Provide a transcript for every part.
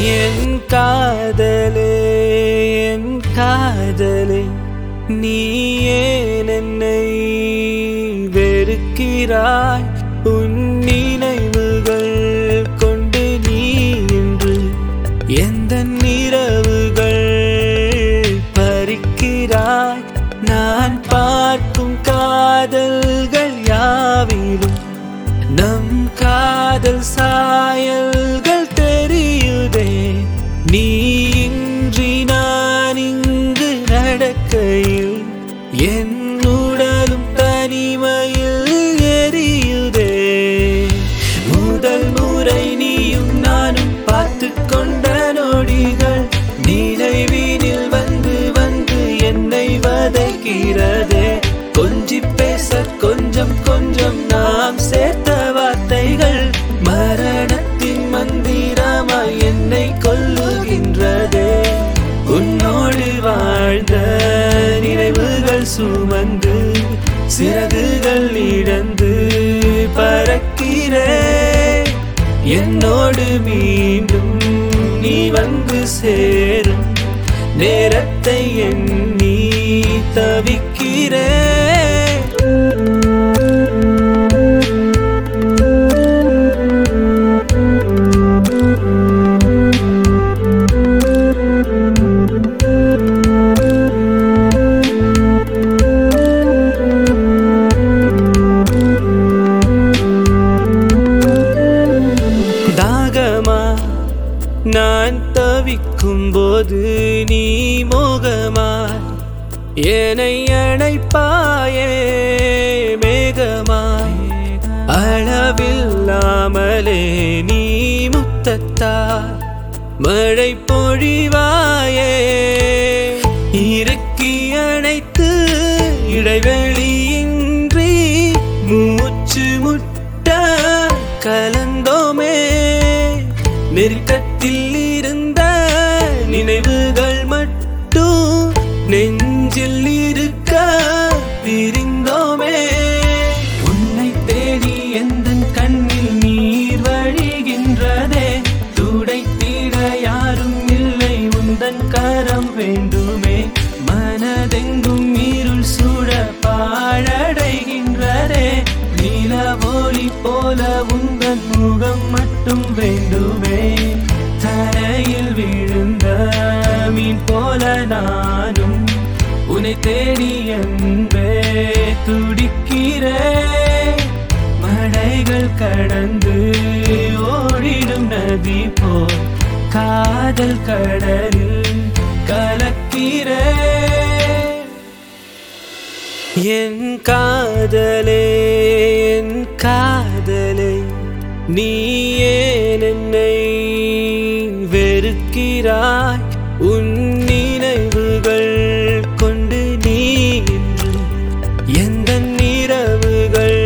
என் காதலே என் காதலே நீ ஏன் என்னை வெறுக்கிறாய் உன் நினைவுகள் கொண்டு நீ இன்று எந்த நிறவுகள் பறிக்கிறாய் நான் பார்க்கும் காதல்கள் யாவிலும் நம் காதல் சாயல்கள் தெரியுதே நீ இன்றி நான் இங்கு நடக்கையில் என் உடலும் தனிமையில் எரியுதே முதல் முறை நீயும் நானும் பார்த்து கொண்ட நொடிகள் நினைவினில் வந்து வந்து என்னை வதைக்கிறதே கொஞ்சி பேச கொஞ்சம் கொஞ்சம் நாம் சேர்த்த வார்த்தைகள் மரணத்தின் மந்திரமாய் என்னை கொல்லுகின்றதே உன்னோடு வாழ்ந்த நினைவுகள் சுமந்து சிறகுகள் இழந்து பறக்கிறே என்னோடு மீண்டும் நீ வந்து சேரும் நேரத்தை எண்ணி தவிக்கிறே தாகமா நான் தவிக்கும் போது நீ மோகமாய் என்னை அணைப்பாயே மேகமாய் அளவில்லாமலே நீ முத்தத்தாய் மழை பொழிவாயே இறுக்கி அணைத்து இடைவெளியின்றி மூச்சு முட்ட கலந்தோமே நெருக்கத்தில் இருந்த நினைவுகள் மட்டும் நெஞ்சில் இருக்க பிரிந்தோமே உன்னை தேடி எந்த கண்ணில் நீர் வழிகின்றதே துடைத்திட யாரும் இல்லை உந்தன் கரம் வேண்டுமே மனதெங்கும் இருள் சூழ பாழடைகின்றதே நிலவொளி போல உந்தன் முகம் மட்டும் வேண்டுமே தரையில் விழுந்த மீன் போல நானும் உன்னை தேடி என்பே துடிக்கிறேன் மடைகள் கடந்து ஓடிடும் நதி போல் காதல் கடலில் கலக்கிறேன் என் காதலே என் காதலே நீ ஏன் என்னை வெறுக்கிறாய் உன் நினைவுகள் கொண்டு நீ இன்று எந்த நிறவுகள்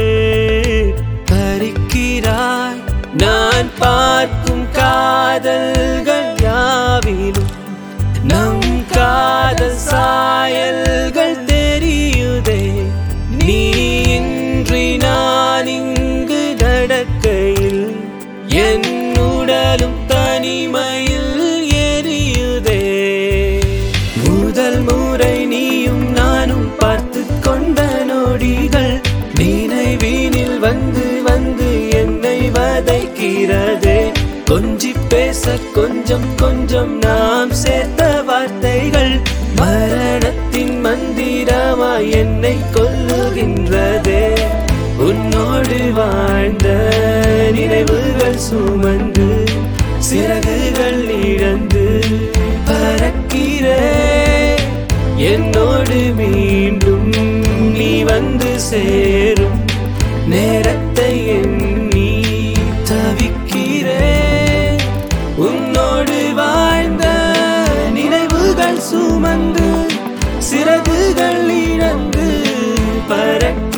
பறிக்கிறாய் நான் பார்க்கும் காதல்கள் யாவிலும் நம் காதல் சாயல்கள் தெரியுதே நீ இன்றி நான் இங்கு நடக்கையில் என் உடலும் தனிமையில் எரியுதே முதல் முறை நீயும் நானும் பார்த்து கொண்ட நொடிகள் நினைவினில் வந்து வந்து என்னை வதைக்கிறதே கொஞ்சி பேச கொஞ்சம் கொஞ்சம் நாம் சேர்த்த வார்த்தைகள் மரணத்தின் மந்திரமாய் என்னை கொல்லுகின்றதே உன்னோடு வாழ்ந்த நினைவுகள் சுமந்து சிறகுகள் இழந்து பறக்கிறே என்னோடு மீண்டும் நீ வந்து சேரும் நேரத்தை எண்ணி தவிக்கிறே உன்னோடு வாழ்ந்த நினைவுகள் சுமந்து சிறகுகள் இழந்து பறக்க